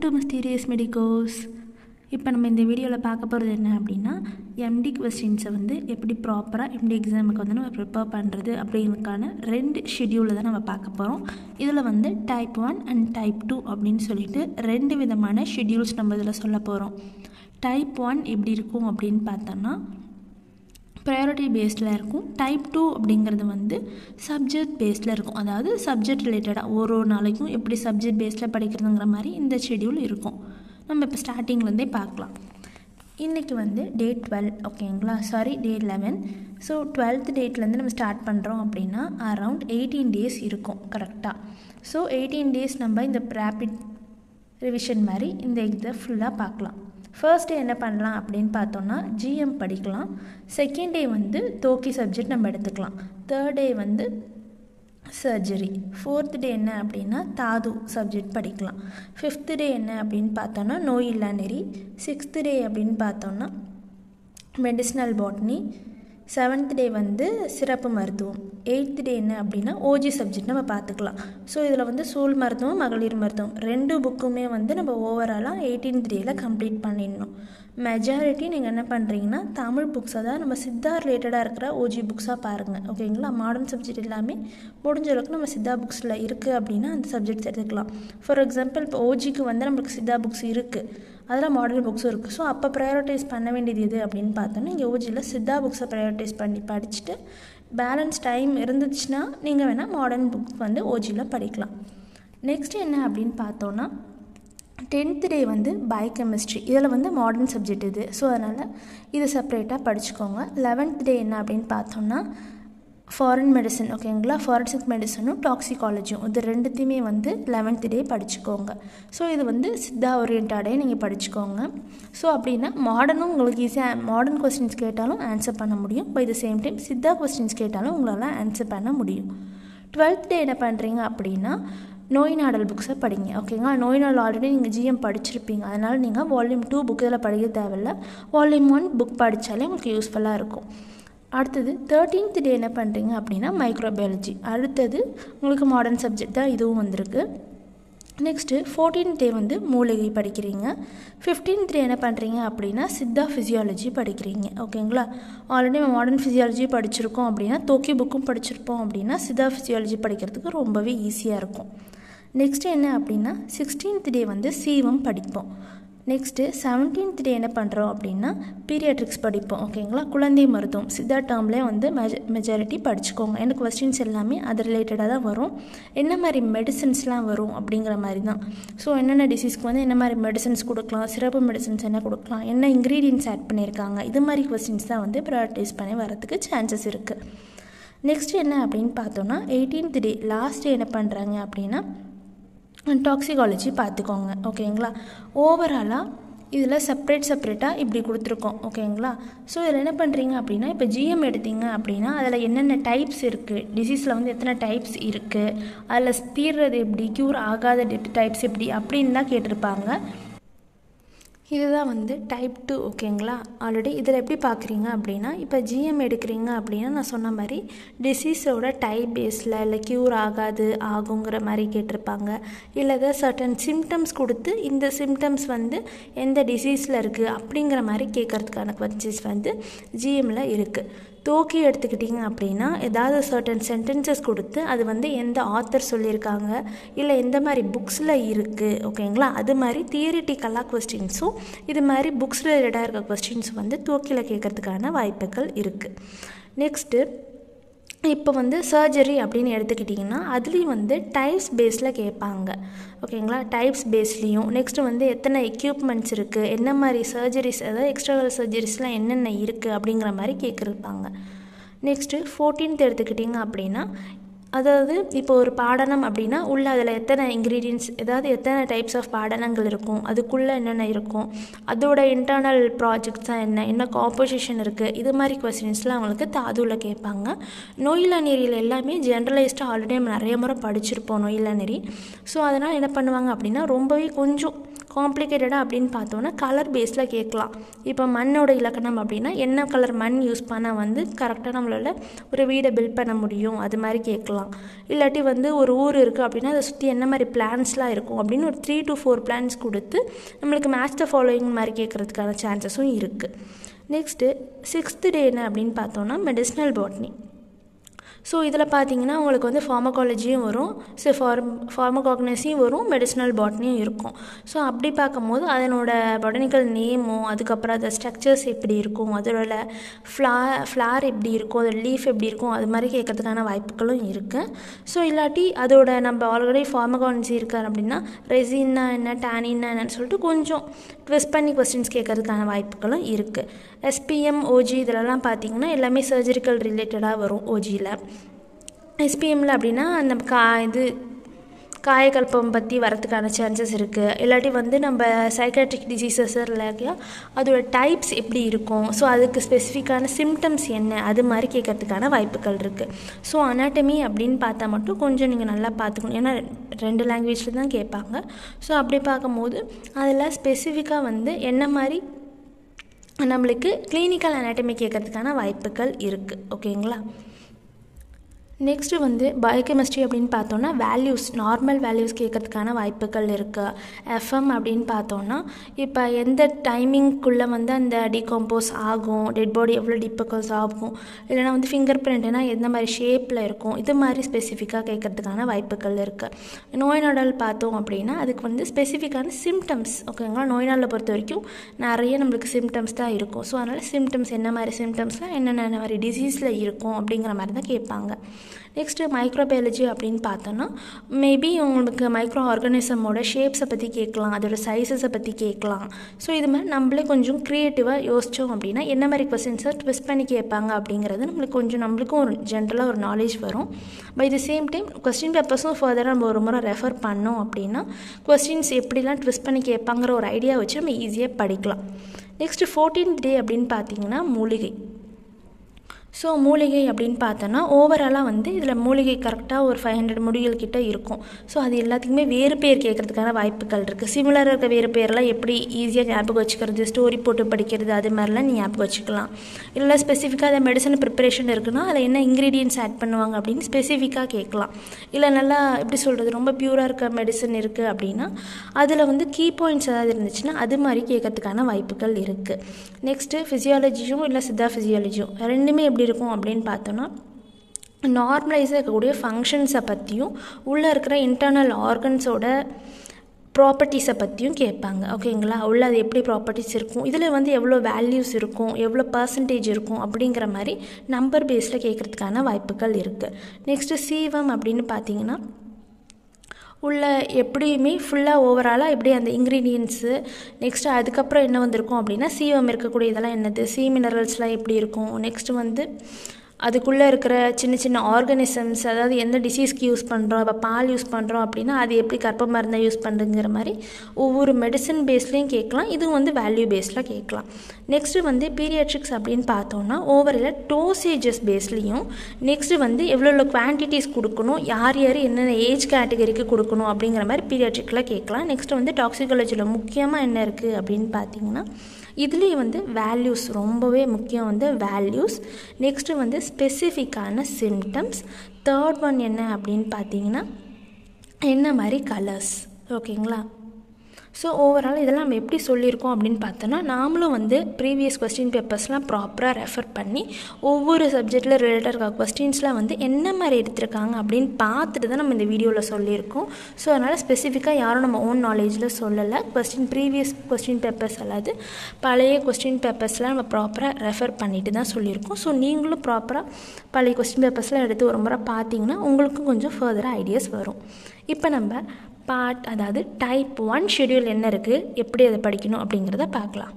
to mysterious medicos இப்போ நம்ம இந்த வீடியோவில் பார்க்க போகிறது என்ன அப்படின்னா எம்டி கொஸ்டின்ஸை வந்து எப்படி ப்ராப்பராக எம்டி எக்ஸாமுக்கு வந்து நம்ம ப்ரிப்பேர் பண்ணுறது அப்படிங்கிறதுக்கான ரெண்டு ஷெடியூலில் தான் நம்ம பார்க்க போகிறோம் இதில் வந்து type one and type two அப்படின்னு சொல்லிட்டு ரெண்டு விதமான ஷெடியூல்ஸ் நம்ம இதில் சொல்ல போகிறோம் டைப் ஒன் எப்படி இருக்கும் அப்படின்னு பார்த்தோன்னா ப்ரையாரிட்டி பேஸ்டில் இருக்கும் டைப் டூ அப்படிங்கிறது வந்து சப்ஜெக்ட் பேஸில் இருக்கும் அதாவது சப்ஜெக்ட் ரிலேட்டடாக ஒரு ஒரு நாளைக்கும் எப்படி சப்ஜெக்ட் பேஸில் படிக்கிறதுங்கிற மாதிரி இந்த ஷெடியூல் இருக்கும் நம்ம இப்போ ஸ்டார்டிங்லேருந்தே பார்க்கலாம் இன்றைக்கி வந்து டே டுவெல் ஓகேங்களா sorry day eleven so twelfth டேட்லேருந்து நம்ம ஸ்டார்ட் பண்ணுறோம் அப்படின்னா அரவுண்ட் எயிட்டீன் டேஸ் இருக்கும் கரெக்டாக ஸோ எயிட்டீன் டேஸ் நம்ம இந்த ரேப்பிட் ரிவிஷன் மாதிரி இந்த இதை ஃபுல்லாக பார்க்கலாம் ஃபர்ஸ்ட் டே என்ன பண்ணலாம் அப்படின்னு பார்த்தோன்னா ஜிஎம் படிக்கலாம் செகண்ட் டே வந்து தோக்கி சப்ஜெக்ட் நம்ம எடுத்துக்கலாம் தேர்ட் டே வந்து சர்ஜரி ஃபோர்த் டே என்ன அப்படின்னா தாது சப்ஜெக்ட் படிக்கலாம் ஃபிஃப்த்து டே என்ன அப்படின்னு பார்த்தோன்னா நோய் இல்லா நெறி சிக்ஸ்த்து டே அப்படின்னு பார்த்தோன்னா மெடிசினல் பாட்னி செவன்த் டே வந்து சிறப்பு மருத்துவம் எயித்து டே என்ன அப்படின்னா ஓஜி சப்ஜெக்ட் நம்ம பார்த்துக்கலாம் ஸோ இதில் வந்து சூழ் மருத்துவம் மகளிர் மருத்துவம் ரெண்டு புக்குமே வந்து நம்ம ஓவராலாக எயிட்டீன்த் டேயில் கம்ப்ளீட் பண்ணிடணும் மெஜாரிட்டி நீங்கள் என்ன பண்ணுறீங்கன்னா தமிழ் புக்ஸை தான் நம்ம சித்தா ரிலேட்டடாக இருக்கிற ஓஜி புக்ஸாக பாருங்கள் ஓகேங்களா மாடர்ன் சப்ஜெக்ட் எல்லாமே முடிஞ்ச அளவுக்கு நம்ம சித்தா புக்ஸில் இருக்குது அப்படின்னா அந்த சப்ஜெக்ட்ஸ் எடுத்துக்கலாம் ஃபார் எக்ஸாம்பிள் இப்போ ஓஜிக்கு வந்து நம்மளுக்கு சித்தா புக்ஸ் இருக்குது அதில் மாடல் புக்ஸும் இருக்குது ஸோ அப்போ ப்ரையாரிட்டைஸ் பண்ண வேண்டியது எது அப்படின்னு பார்த்தோன்னா இங்கே ஓஜியில் சித்தா புக்ஸை ப்ரையாரிட்டைஸ் பண்ணி படிச்சுட்டு பேலன்ஸ் டைம் இருந்துச்சுன்னா நீங்கள் வேணால் மாடர்ன் புக் வந்து ஓஜியில் படிக்கலாம் நெக்ஸ்ட் என்ன அப்படின்னு பார்த்தோன்னா டென்த்து டே வந்து பயோகெமிஸ்ட்ரி இதில் வந்து மாடர்ன் சப்ஜெக்ட் இது ஸோ அதனால் இது செப்பரேட்டாக படிச்சுக்கோங்க லெவன்த் டே என்ன அப்படின்னு பார்த்தோன்னா ஃபாரின் மெடிசன் ஓகேங்களா ஃபாரன்சிக் மெடிசனும் டாக்ஸிகாலஜியும் இது ரெண்டுத்தையுமே வந்து லெவன்த் டே படிச்சுக்கோங்க ஸோ இது வந்து சித்தா ஓரியன்டாடே நீங்கள் படிச்சுக்கோங்க ஸோ அப்படின்னா மாடர்னும் உங்களுக்கு ஈஸியாக மாடர்ன் கொஸ்டின்ஸ் கேட்டாலும் ஆன்சர் பண்ண முடியும் by the same time Siddha questions கேட்டாலும் உங்களால் ஆன்சர் பண்ண முடியும் டுவெல்த் டே என்ன பண்ணுறீங்க அப்படின்னா நோய் நாடல் புக்ஸை படிங்க ஓகேங்களா நோய் நாள் ஆல்ரெடி நீங்கள் ஜிஎம் படிச்சிருப்பீங்க அதனால் நீங்கள் வால்யூம் டூ புக் இதில் படிக்க தேவையில்ல வால்யூம் ஒன் புக் படித்தாலே உங்களுக்கு யூஸ்ஃபுல்லாக இருக்கும் அடுத்தது தேர்ட்டீன்த் டே என்ன பண்ணுறீங்க அப்படின்னா மைக்ரோபயாலஜி அடுத்தது உங்களுக்கு மாடர்ன் சப்ஜெக்ட் தான் இதுவும் வந்திருக்கு நெக்ஸ்ட்டு ஃபோர்டீன்த் டே வந்து மூலிகை படிக்கிறீங்க ஃபிஃப்டீன்த் டே என்ன பண்ணுறீங்க அப்படின்னா சித்தா ஃபிசியாலஜி படிக்கிறீங்க ஓகேங்களா ஆல்ரெடி நம்ம மாடர்ன் ஃபிசியாலஜி படிச்சிருக்கோம் அப்படின்னா தோக்கி புக்கும் படிச்சிருப்போம் அப்படின்னா சித்தா ஃபிசியாலஜி படிக்கிறதுக்கு ரொம்பவே ஈஸியாக இருக்கும் நெக்ஸ்ட்டு என்ன அப்படின்னா சிக்ஸ்டீன்த் டே வந்து சீவம் படிப்போம் நெக்ஸ்ட்டு செவன்டீன்த் டே என்ன பண்ணுறோம் அப்படின்னா பீரியாட்ரிக்ஸ் படிப்போம் ஓகேங்களா குழந்தை மருத்துவம் சித்தா டேர்ம்லேயே வந்து மெஜ மெஜாரிட்டி படிச்சுக்கோங்க எனக்கு கொஸ்டின்ஸ் எல்லாமே அது ரிலேட்டடாக தான் வரும் என்ன மாதிரி மெடிசன்ஸ்லாம் வரும் அப்படிங்கிற மாதிரி தான் ஸோ என்னென்ன டிசீஸ்க்கு வந்து என்ன மாதிரி மெடிசன்ஸ் கொடுக்கலாம் சிறப்பு மெடிசன்ஸ் என்ன கொடுக்கலாம் என்ன இன்க்ரீடியன்ஸ் ஆட் பண்ணியிருக்காங்க இது மாதிரி கொஸ்டின்ஸ் தான் வந்து ப்ரையாரிட்டைஸ் பண்ணி வரதுக்கு சான்சஸ் இருக்குது நெக்ஸ்ட் என்ன அப்படின்னு பார்த்தோன்னா எயிட்டீன்த் டே லாஸ்ட் டே என்ன பண்ணுறாங்க அப்படின்னா டாக்ஸிகாலஜி பார்த்துக்கோங்க ஓகேங்களா ஓவராலாக இதில் செப்ரேட் செப்ரேட்டாக இப்படி கொடுத்துருக்கோம் ஓகேங்களா ஸோ இதில் என்ன பண்ணுறீங்க அப்படின்னா இப்போ ஜிஎம் எடுத்தீங்க அப்படின்னா அதில் என்னென்ன டைப்ஸ் இருக்குது டிசீஸில் வந்து எத்தனை டைப்ஸ் இருக்குது அதில் தீர்றது எப்படி க்யூர் ஆகாத டைப்ஸ் எப்படி அப்படின்னு தான் கேட்டிருப்பாங்க இதுதான் வந்து டைப் டூ ஓகேங்களா ஆல்ரெடி இதில் எப்படி பார்க்குறீங்க அப்படின்னா இப்போ ஜிஎம் எடுக்கிறீங்க அப்படின்னா நான் சொன்ன மாதிரி டிசீஸோட டைப் பேஸில் இல்லை க்யூர் ஆகாது ஆகுங்கிற மாதிரி கேட்டிருப்பாங்க இல்லை ஏதாவது சர்டன் சிம்டம்ஸ் கொடுத்து இந்த சிம்டம்ஸ் வந்து எந்த டிசீஸில் இருக்குது அப்படிங்கிற மாதிரி கேட்குறதுக்கான கொஸ்டின்ஸ் வந்து ஜிஎம்மில் இருக்குது தோக்கி எடுத்துக்கிட்டிங்க அப்படின்னா ஏதாவது சர்டன் சென்டென்சஸ் கொடுத்து அது வந்து எந்த ஆத்தர் சொல்லியிருக்காங்க இல்லை எந்த மாதிரி புக்ஸில் இருக்குது ஓகேங்களா அது மாதிரி தியரிட்டிக்கலாக கொஸ்டின்ஸும் இது மாதிரி புக்ஸ் ரிலேட்டடாக இருக்க கொஸ்டின்ஸ் வந்து தோக்கியில் கேட்குறதுக்கான வாய்ப்புகள் இருக்குது நெக்ஸ்ட்டு இப்போ வந்து சர்ஜரி அப்படின்னு எடுத்துக்கிட்டிங்கன்னா அதுலேயும் வந்து டைப்ஸ் பேஸில் கேட்பாங்க ஓகேங்களா டைப்ஸ் பேஸ்லேயும் நெக்ஸ்ட்டு வந்து எத்தனை எக்யூப்மெண்ட்ஸ் இருக்குது என்ன மாதிரி சர்ஜரிஸ் அதாவது எக்ஸ்ட்ராவல் சர்ஜரிஸ்லாம் என்னென்ன இருக்குது அப்படிங்கிற மாதிரி கேட்குறப்பாங்க நெக்ஸ்ட்டு ஃபோர்டீன்த் எடுத்துக்கிட்டிங்க அப்படின்னா அதாவது இப்போ ஒரு பாடனம் அப்படின்னா உள்ள அதில் எத்தனை இன்க்ரீடியன்ஸ் ஏதாவது எத்தனை டைப்ஸ் ஆஃப் பாடனங்கள் இருக்கும் அதுக்குள்ளே என்னென்ன இருக்கும் அதோட இன்டர்னல் ப்ராஜெக்ட்ஸ் தான் என்ன என்ன காம்போசிஷன் இருக்குது இது மாதிரி கொஸ்டின்ஸ்லாம் அவங்களுக்கு தாதுவில் கேட்பாங்க நோயிலா நெறியில் எல்லாமே ஜென்ரலைஸ்டாக ஆல்ரெடி நம்ம நிறைய முறை படிச்சிருப்போம் நோயிலா நெறி ஸோ அதனால் என்ன பண்ணுவாங்க அப்படின்னா ரொம்பவே கொஞ்சம் காம்ப்ளிகேட்டடாக அப்படின்னு பார்த்தோன்னா கலர் பேஸில் கேட்கலாம் இப்போ மண்ணோட இலக்கணம் அப்படின்னா என்ன கலர் மண் யூஸ் பண்ணால் வந்து கரெக்டாக நம்மளால் ஒரு வீடை பில்ட் பண்ண முடியும் அது மாதிரி கேட்கலாம் இல்லாட்டி வந்து ஒரு ஊர் இருக்குது அப்படின்னா அதை சுற்றி என்ன மாதிரி பிளான்ஸ்லாம் இருக்கும் அப்படின்னு ஒரு த்ரீ டு ஃபோர் பிளான்ஸ் கொடுத்து நம்மளுக்கு மேட்ச் த ஃபாலோயிங் மாதிரி கேட்குறதுக்கான சான்சஸும் இருக்குது நெக்ஸ்ட்டு சிக்ஸ்த்து டே என்ன அப்படின்னு பார்த்தோன்னா மெடிசினல் பாட்னி ஸோ இதில் பார்த்தீங்கன்னா உங்களுக்கு வந்து ஃபார்மகாலஜியும் வரும் ஸோ ஃபார்ம் ஃபார்மகாக்னஸியும் வரும் மெடிசினல் பாட்னியும் இருக்கும் ஸோ அப்படி பார்க்கும்போது அதனோட பொட்டனிக்கல் நேமும் அதுக்கப்புறம் அது ஸ்ட்ரக்சர்ஸ் எப்படி இருக்கும் அதோட ஃப்ளா ஃப்ளார் எப்படி இருக்கும் அதோட லீஃப் எப்படி இருக்கும் அது மாதிரி கேட்கறதுக்கான வாய்ப்புகளும் இருக்குது ஸோ இல்லாட்டி அதோட நம்ம ஆல்ரெடி ஃபார்மகாலஜி இருக்கார் அப்படின்னா ரெசின்னா என்ன டேனின்னா என்னன்னு சொல்லிட்டு கொஞ்சம் ட்விஸ்ட் பண்ணி கொஸ்டின்ஸ் கேட்கறதுக்கான வாய்ப்புகளும் இருக்குது எஸ்பிஎம் ஓஜி இதிலலாம் பார்த்தீங்கன்னா எல்லாமே சர்ஜரிக்கல் ரிலேட்டடாக வரும் ஓஜியில் எஸ்பிஎம்மில் அப்படின்னா அந்த கா இது காயக்கல்பம் பற்றி வரதுக்கான சான்சஸ் இருக்குது இல்லாட்டி வந்து நம்ம சைக்காட்ரிக் டிசீசஸ் இல்லையா அதோட டைப்ஸ் எப்படி இருக்கும் ஸோ அதுக்கு ஸ்பெசிஃபிக்கான சிம்டம்ஸ் என்ன அது மாதிரி கேட்கறதுக்கான வாய்ப்புகள் இருக்குது ஸோ அனாட்டமி அப்படின்னு பார்த்தா மட்டும் கொஞ்சம் நீங்கள் நல்லா பார்த்துக்கணும் ஏன்னா ரெண்டு லாங்குவேஜில் தான் கேட்பாங்க ஸோ அப்படி பார்க்கும்போது அதில் ஸ்பெசிஃபிக்காக வந்து என்ன மாதிரி நம்மளுக்கு கிளினிக்கல் அனாட்டமி கேட்கறதுக்கான வாய்ப்புகள் இருக்குது ஓகேங்களா நெக்ஸ்ட்டு வந்து பயோகெமிஸ்ட்ரி அப்படின்னு பார்த்தோன்னா வேல்யூஸ் நார்மல் வேல்யூஸ் கேட்கறதுக்கான வாய்ப்புகள் இருக்குது எஃப்எம் அப்படின்னு பார்த்தோன்னா இப்போ எந்த டைமிங்குள்ளே வந்து அந்த டிகம்போஸ் ஆகும் டெட் பாடி எவ்வளோ டிப்பக்கோஸ் ஆகும் இல்லைனா வந்து ஃபிங்கர் பிரிண்ட்னா எந்த மாதிரி ஷேப்பில் இருக்கும் இது மாதிரி ஸ்பெசிஃபிக்காக கேட்கறதுக்கான வாய்ப்புகள் இருக்குது நோய் நாடல் பார்த்தோம் அப்படின்னா அதுக்கு வந்து ஸ்பெசிஃபிக்கான சிம்டம்ஸ் ஓகேங்களா நோய் நாளில் பொறுத்த வரைக்கும் நிறைய நம்மளுக்கு சிம்டம்ஸ் தான் இருக்கும் ஸோ அதனால் சிம்டம்ஸ் என்ன மாதிரி சிம்டம்ஸ்லாம் என்னென்ன மாதிரி டிசீஸில் இருக்கும் அப்படிங்கிற மாதிரி தான் கேட்பாங்க நெக்ஸ்ட்டு மைக்ரோபயாலஜி அப்படின்னு பார்த்தோன்னா மேபி உங்களுக்கு மைக்ரோ ஆர்கானிசமோட ஷேப்ஸை பற்றி கேட்கலாம் அதோட சைஸஸை பற்றி கேட்கலாம் ஸோ இது மாதிரி நம்மளே கொஞ்சம் க்ரியேட்டிவாக யோசித்தோம் அப்படின்னா என்ன மாதிரி கொஸ்டின்ஸை ட்விஸ்ட் பண்ணி கேட்பாங்க அப்படிங்கிறது நம்மளுக்கு கொஞ்சம் நம்மளுக்கும் ஒரு ஜென்ரலாக ஒரு நாலேஜ் வரும் by the same time question பேப்பர்ஸும் ஃபர்தராக நம்ம ஒரு முறை ரெஃபர் பண்ணோம் அப்படின்னா கொஸ்டின்ஸ் எப்படிலாம் ட்விஸ்ட் பண்ணி கேட்பாங்கிற ஒரு ஐடியா வச்சு நம்ம ஈஸியாக படிக்கலாம் நெக்ஸ்ட்டு ஃபோர்டீன்த் டே அப்படின்னு பார்த்தீங்கன்னா மூலிகை ஸோ மூலிகை அப்படின்னு பார்த்தோன்னா ஓவராலாக வந்து இதில் மூலிகை கரெக்டாக ஒரு ஃபைவ் ஹண்ட்ரட் முடிகள் கிட்ட இருக்கும் ஸோ அது எல்லாத்துக்குமே வேறு பேர் கேட்குறதுக்கான வாய்ப்புகள் இருக்குது சிமிலராக இருக்க வேறு பேர்லாம் எப்படி ஈஸியாக ஞாபகம் வச்சுக்கிறது ஸ்டோரி போட்டு படிக்கிறது அது மாதிரிலாம் நீ ஞாபகம் வச்சுக்கலாம் இல்லை ஸ்பெசிஃபிக்காக அதை மெடிசன் ப்ரிப்பரேஷன் இருக்குன்னா அதில் என்ன இன்க்ரீடியன்ஸ் ஆட் பண்ணுவாங்க அப்படின்னு ஸ்பெசிஃபிக்காக கேட்கலாம் இல்லை நல்லா எப்படி சொல்கிறது ரொம்ப பியூராக இருக்க மெடிசன் இருக்குது அப்படின்னா அதில் வந்து கீ பாயிண்ட்ஸ் ஏதாவது இருந்துச்சுன்னா அது மாதிரி கேட்கறதுக்கான வாய்ப்புகள் இருக்குது நெக்ஸ்ட்டு ஃபிசியாலஜியும் இல்லை சித்தா ஃபிசியாலஜியும் ரெண்டுமே எப்படி இருக்கும் அப்படின்னு பார்த்தோன்னா நார்மலைஸாக இருக்கக்கூடிய ஃபங்க்ஷன்ஸை பற்றியும் உள்ளே இருக்கிற இன்டர்னல் ஆர்கன்ஸோட ப்ராப்பர்ட்டிஸை பற்றியும் கேட்பாங்க ஓகேங்களா உள்ள அது எப்படி ப்ராப்பர்ட்டிஸ் இருக்கும் இதில் வந்து எவ்வளோ வேல்யூஸ் இருக்கும் எவ்வளோ பர்சன்டேஜ் இருக்கும் அப்படிங்கிற மாதிரி நம்பர் பேஸில் கேட்குறதுக்கான வாய்ப்புகள் இருக்குது நெக்ஸ்ட்டு சீவம் அப்படின்னு பார்த்தீங்கன்னா உள்ள எப்படியுமே ஃபுல்லாக ஓவராலாக எப்படி அந்த இன்க்ரீடியன்ஸு நெக்ஸ்ட்டு அதுக்கப்புறம் என்ன வந்திருக்கும் அப்படின்னா சீவம் இருக்கக்கூடிய இதெல்லாம் என்னது சி மினரல்ஸ்லாம் எப்படி இருக்கும் நெக்ஸ்ட்டு வந்து அதுக்குள்ளே இருக்கிற சின்ன சின்ன ஆர்கனிசம்ஸ் அதாவது எந்த டிசீஸ்க்கு யூஸ் பண்ணுறோம் இப்போ பால் யூஸ் பண்ணுறோம் அப்படின்னா அது எப்படி கற்ப மருந்தை யூஸ் பண்ணுறங்கிற மாதிரி ஒவ்வொரு மெடிசன் பேஸ்லேயும் கேட்கலாம் இதுவும் வந்து வேல்யூ பேஸில் கேட்கலாம் நெக்ஸ்ட்டு வந்து பீரியாட்ரிக்ஸ் அப்படின்னு பார்த்தோன்னா ஓவரில் டோசேஜஸ் பேஸ்லேயும் நெக்ஸ்ட்டு வந்து எவ்வளோ எவ்வளோ குவான்டிட்டிஸ் கொடுக்கணும் யார் யார் என்னென்ன ஏஜ் கேட்டகரிக்கு கொடுக்கணும் அப்படிங்கிற மாதிரி பீரியாட்ரிக்கில் கேட்கலாம் நெக்ஸ்ட்டு வந்து டாக்ஸிகாலஜியில் முக்கியமாக என்ன இருக்குது அப்படின்னு பார்த்தீங்கன்னா இதுலேயே வந்து வேல்யூஸ் ரொம்பவே முக்கியம் வந்து வேல்யூஸ் நெக்ஸ்ட்டு வந்து ஸ்பெசிஃபிக்கான சிம்டம்ஸ் தேர்ட் ஒன் என்ன அப்படின்னு பார்த்தீங்கன்னா என்ன மாதிரி கலர்ஸ் ஓகேங்களா ஸோ ஓவரால் இதெல்லாம் நம்ம எப்படி சொல்லியிருக்கோம் அப்படின்னு பார்த்தோன்னா நாமளும் வந்து ப்ரீவியஸ் கொஸ்டின் பேப்பர்ஸ்லாம் ப்ராப்பராக ரெஃபர் பண்ணி ஒவ்வொரு சப்ஜெக்டில் ரிலேட்டட் இருக்க கொஸ்டின்ஸ்லாம் வந்து என்ன மாதிரி எடுத்திருக்காங்க அப்படின்னு பார்த்துட்டு தான் நம்ம இந்த வீடியோவில் சொல்லியிருக்கோம் ஸோ அதனால் ஸ்பெசிஃபிக்காக யாரும் நம்ம ஓன் நாலேஜில் சொல்லலை கொஸ்டின் ப்ரீவியஸ் கொஸ்டின் பேப்பர்ஸ் அல்லாது பழைய கொஸ்டின் பேப்பர்ஸ்லாம் நம்ம ப்ராப்பராக ரெஃபர் பண்ணிட்டு தான் சொல்லியிருக்கோம் ஸோ நீங்களும் ப்ராப்பராக பழைய கொஸ்டின் பேப்பர்ஸ்லாம் எடுத்து ஒரு முறை பார்த்தீங்கன்னா உங்களுக்கும் கொஞ்சம் ஃபர்தராக ஐடியாஸ் வரும் இப்போ நம்ம பார்ட் அதாவது டைப் ஒன் ஷெடியூல் என்ன இருக்குது எப்படி அதை படிக்கணும் அப்படிங்கிறத பார்க்கலாம்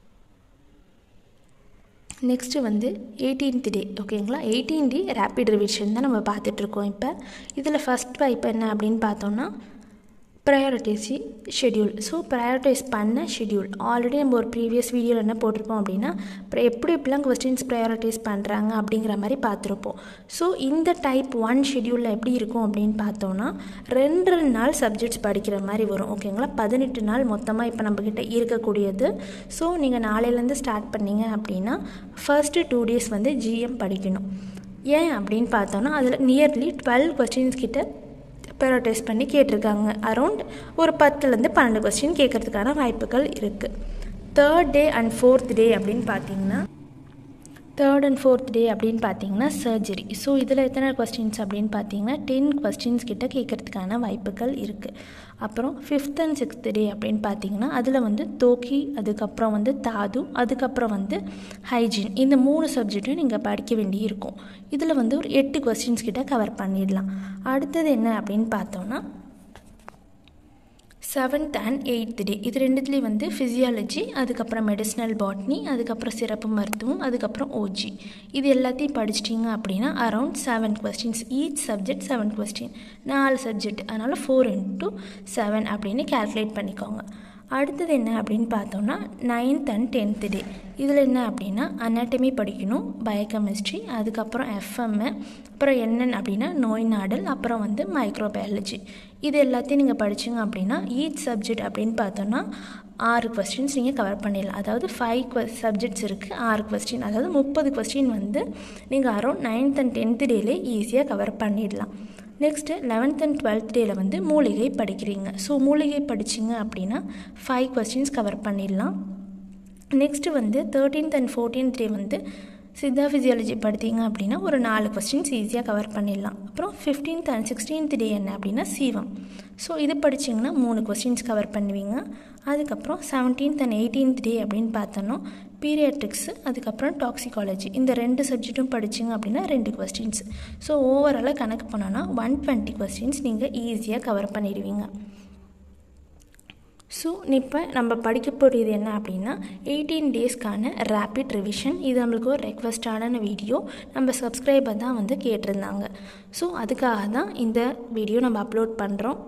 நெக்ஸ்ட்டு வந்து எயிட்டீன்த் டே ஓகேங்களா எயிட்டீன் டே ரேப்பிட் ரிவிஷன் தான் நம்ம பார்த்துட்ருக்கோம் இப்போ இதில் ஃபஸ்ட் வைப் என்ன அப்படின்னு பார்த்தோம்னா ப்ரையாரிட்டிஸ் ஷெட்யூல் ஸோ ப்ரையாரிட்டைஸ் பண்ண ஷெட்யூல் ஆல்ரெடி நம்ம ஒரு ப்ரீவியஸ் வீடியோவில் என்ன போட்டிருப்போம் அப்படின்னா அப்புறம் எப்படி எப்படிலாம் கொஸ்டின்ஸ் ப்ரையாரிட்டைஸ் பண்ணுறாங்க அப்படிங்கிற மாதிரி பார்த்துருப்போம் ஸோ இந்த டைப் ஒன் ஷெட்யூலில் எப்படி இருக்கும் அப்படின்னு பார்த்தோன்னா ரெண்டு ரெண்டு நாள் சப்ஜெக்ட்ஸ் படிக்கிற மாதிரி வரும் ஓகேங்களா பதினெட்டு நாள் மொத்தமாக இப்போ நம்மக்கிட்ட இருக்கக்கூடியது ஸோ நீங்கள் நாளையிலேருந்து ஸ்டார்ட் பண்ணீங்க அப்படின்னா ஃபர்ஸ்ட்டு டூ டேஸ் வந்து ஜிஎம் படிக்கணும் ஏன் அப்படின்னு பார்த்தோன்னா அதில் நியர்லி டுவெல் கொஸ்டின்ஸ் கிட்ட ப்ரையாரிட்டைஸ் பண்ணி கேட்டிருக்காங்க அரௌண்ட் ஒரு பத்துலேருந்து பன்னெண்டு கொஸ்டின் கேட்குறதுக்கான வாய்ப்புகள் இருக்குது third day and fourth day அப்படின்னு பார்த்தீங்கன்னா தேர்ட் அண்ட் ஃபோர்த் டே அப்படின்னு பார்த்தீங்கன்னா சர்ஜரி ஸோ இதில் எத்தனை கொஸ்டின்ஸ் அப்படின்னு பார்த்தீங்கன்னா டென் கொஸ்டின்ஸ் கிட்ட கேட்குறதுக்கான வாய்ப்புகள் இருக்குது அப்புறம் ஃபிஃப்த் அண்ட் சிக்ஸ்த் டே அப்படின்னு பார்த்தீங்கன்னா அதில் வந்து தோக்கி அதுக்கப்புறம் வந்து தாது அதுக்கப்புறம் வந்து ஹைஜீன் இந்த மூணு சப்ஜெக்ட்டும் நீங்கள் படிக்க வேண்டி இருக்கும் இதில் வந்து ஒரு எட்டு கொஸ்டின்ஸ் கிட்ட கவர் பண்ணிடலாம் அடுத்தது என்ன அப்படின்னு பார்த்தோன்னா செவன்த் அண்ட் எயித்து டே இது ரெண்டுத்துலேயும் வந்து ஃபிசியாலஜி அதுக்கப்புறம் மெடிசினல் பாட்னி அதுக்கப்புறம் சிறப்பு மருத்துவம் அதுக்கப்புறம் ஓஜி இது எல்லாத்தையும் படிச்சிட்டிங்க அப்படின்னா around seven questions each subject seven question நாலு சப்ஜெக்ட் அதனால் ஃபோர் இன்ட்டு செவன் அப்படின்னு கேல்குலேட் பண்ணிக்கோங்க அடுத்தது என்ன அப்படின்னு பார்த்தோம்னா நைன்த் அண்ட் டென்த்து டே இதில் என்ன அப்படின்னா அனாட்டமி படிக்கணும் பயோகெமிஸ்ட்ரி அதுக்கப்புறம் எஃப்எம்மு அப்புறம் என்னென்னு அப்படின்னா நோய் நாடல் அப்புறம் வந்து மைக்ரோபயாலஜி இது எல்லாத்தையும் நீங்கள் படிச்சிங்க அப்படின்னா ஈச் சப்ஜெக்ட் அப்படின்னு பார்த்தோன்னா ஆறு கொஸ்டின்ஸ் நீங்கள் கவர் பண்ணிடலாம் அதாவது ஃபைவ் கொ சப்ஜெக்ட்ஸ் இருக்குது ஆறு கொஸ்டின் அதாவது முப்பது கொஸ்டின் வந்து நீங்கள் அரௌண்ட் நைன்த் அண்ட் டென்த்து டேலே ஈஸியாக கவர் பண்ணிடலாம் நெக்ஸ்ட்டு லெவன்த் அண்ட் டுவெல்த் டேயில் வந்து மூலிகை படிக்கிறீங்க ஸோ மூலிகை படிச்சிங்க அப்படின்னா ஃபைவ் கொஸ்டின்ஸ் கவர் பண்ணிடலாம் நெக்ஸ்ட்டு வந்து தேர்ட்டீன்த் அண்ட் ஃபோர்டீன்த் டே வந்து சித்தா ஃபிசியாலஜி படித்தீங்க அப்படின்னா ஒரு நாலு கொஸ்டின்ஸ் ஈஸியாக கவர் பண்ணிடலாம் அப்புறம் ஃபிஃப்டீன்த் அண்ட் சிக்ஸ்டீன்த் டே என்ன அப்படின்னா சீவம் ஸோ இது படிச்சிங்கன்னா மூணு கொஸ்டின்ஸ் கவர் பண்ணுவீங்க அதுக்கப்புறம் செவன்டீன்த் அண்ட் எயிட்டீன்த் டே அப்படின்னு பார்த்தோன்னா பீரியாட்ரிக்ஸு அதுக்கப்புறம் டாக்ஸிகாலஜி இந்த ரெண்டு சப்ஜெக்ட்டும் படிச்சிங்க அப்படின்னா ரெண்டு கொஸ்டின்ஸ் ஸோ ஓவராலாக கணக்கு பண்ணோன்னா ஒன் டுவெண்ட்டி கொஸ்டின்ஸ் நீங்கள் ஈஸியாக கவர் பண்ணிடுவீங்க ஸோ இப்போ நம்ம படிக்க போகிறது என்ன அப்படின்னா எயிட்டீன் டேஸ்க்கான ரேப்பிட் ரிவிஷன் இது நம்மளுக்கு ஒரு ரெக்வஸ்டான வீடியோ நம்ம சப்ஸ்கிரைபர் தான் வந்து கேட்டிருந்தாங்க ஸோ அதுக்காக தான் இந்த வீடியோ நம்ம அப்லோட் பண்ணுறோம்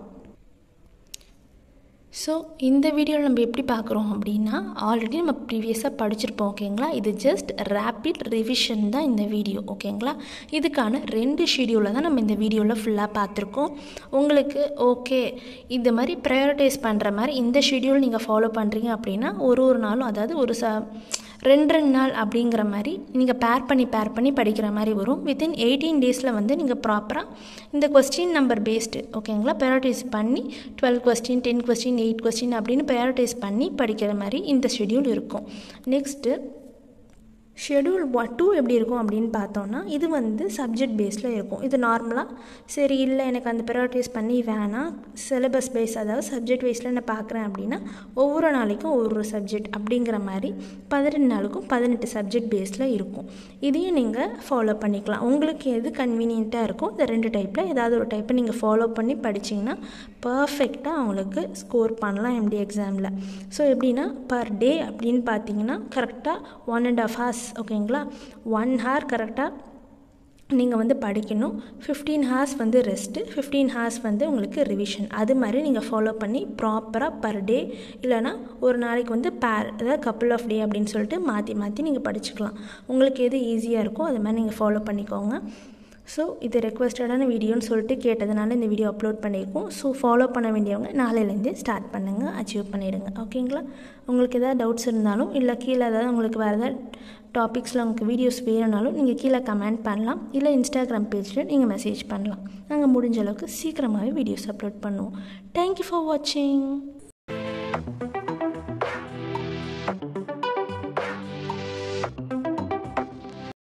ஸோ இந்த வீடியோவில் நம்ம எப்படி பார்க்குறோம் அப்படின்னா ஆல்ரெடி நம்ம ப்ரீவியஸாக படிச்சிருப்போம் ஓகேங்களா இது ஜஸ்ட் ரேப்பிட் ரிவிஷன் தான் இந்த வீடியோ ஓகேங்களா இதுக்கான ரெண்டு ஷெடியூலை தான் நம்ம இந்த வீடியோவில் ஃபுல்லாக பார்த்துருக்கோம் உங்களுக்கு ஓகே இந்த மாதிரி ப்ரையாரிட்டைஸ் பண்ணுற மாதிரி இந்த ஷெடியூல் நீங்கள் ஃபாலோ பண்ணுறீங்க அப்படின்னா ஒரு ஒரு நாளும் அதாவது ஒரு ச ரெண்டு ரெண்டு நாள் அப்படிங்கிற மாதிரி நீங்கள் பேர் பண்ணி பேர் பண்ணி படிக்கிற மாதிரி வரும் வித்தின் எயிட்டீன் டேஸில் வந்து நீங்கள் ப்ராப்பராக இந்த கொஸ்டின் நம்பர் பேஸ்டு ஓகேங்களா ப்ரையாரிட்டைஸ் பண்ணி twelve question ten question eight question அப்படின்னு ப்ரையாரிட்டைஸ் பண்ணி படிக்கிற மாதிரி இந்த ஷெடியூல் இருக்கும் நெக்ஸ்ட்டு ஷெடியூல் ஒன் டூ எப்படி இருக்கும் அப்படின்னு பார்த்தோன்னா இது வந்து சப்ஜெக்ட் பேஸில் இருக்கும் இது நார்மலாக சரி இல்லை எனக்கு அந்த ப்ரையாரிட்டைஸ் பண்ணி வேணாம் சிலபஸ் பேஸ் அதாவது சப்ஜெக்ட் வைஸில் நான் பார்க்குறேன் அப்படின்னா ஒவ்வொரு நாளைக்கும் ஒவ்வொரு சப்ஜெக்ட் அப்படிங்கிற மாதிரி பதினெட்டு நாளுக்கும் பதினெட்டு சப்ஜெக்ட் பேஸில் இருக்கும் இதையும் நீங்கள் ஃபாலோ பண்ணிக்கலாம் உங்களுக்கு எது கன்வீனியண்ட்டாக இருக்கோ இந்த ரெண்டு டைப்பில் ஏதாவது ஒரு டைப்பை நீங்கள் ஃபாலோ பண்ணி படிச்சிங்கன்னா பர்ஃபெக்டாக அவங்களுக்கு ஸ்கோர் பண்ணலாம் எம்டி எக்ஸாமில் ஸோ எப்படின்னா பர் டே அப்படின்னு பார்த்தீங்கன்னா கரெக்டாக ஒன் அண்ட் ஆஃப் ஹார்ஸ் ஓகேங்களா ஒன் ஹார் கரெக்டாக நீங்கள் வந்து படிக்கணும் ஃபிஃப்டீன் ஹார்ஸ் வந்து ரெஸ்ட்டு ஃபிஃப்டீன் ஹார்ஸ் வந்து உங்களுக்கு ரிவிஷன் அது மாதிரி நீங்கள் ஃபாலோ பண்ணி ப்ராப்பராக பர் டே இல்லைனா ஒரு நாளைக்கு வந்து பேர் அதாவது கப்புள் ஆஃப் டே அப்படின்னு சொல்லிட்டு மாற்றி மாற்றி நீங்கள் படிச்சுக்கலாம் உங்களுக்கு எது ஈஸியாக இருக்கோ அது மாதிரி நீங்கள் ஃபாலோ பண்ணிக்கோங்க ஸோ இது ரெக்வஸ்டடான வீடியோன்னு சொல்லிட்டு கேட்டதுனால இந்த வீடியோ அப்லோட் பண்ணியிருக்கோம் ஸோ ஃபாலோ பண்ண வேண்டியவங்க நாளையிலேருந்தே ஸ்டார்ட் பண்ணுங்கள் அச்சீவ் பண்ணிவிடுங்க ஓகேங்களா உங்களுக்கு எதாவது டவுட்ஸ் இருந்தாலும் இல்லை கீழே ஏதாவது உங்களுக்கு வேறு ஏதாவது டாபிக்ஸில் உங்களுக்கு வீடியோஸ் வேணும்னாலும் நீங்கள் கீழே கமெண்ட் பண்ணலாம் இல்லை இன்ஸ்டாகிராம் பேஜில் நீங்கள் மெசேஜ் பண்ணலாம் நாங்கள் முடிஞ்ச அளவுக்கு சீக்கிரமாகவே வீடியோஸ் அப்லோட் பண்ணுவோம் தேங்க்யூ ஃபார் வாட்சிங்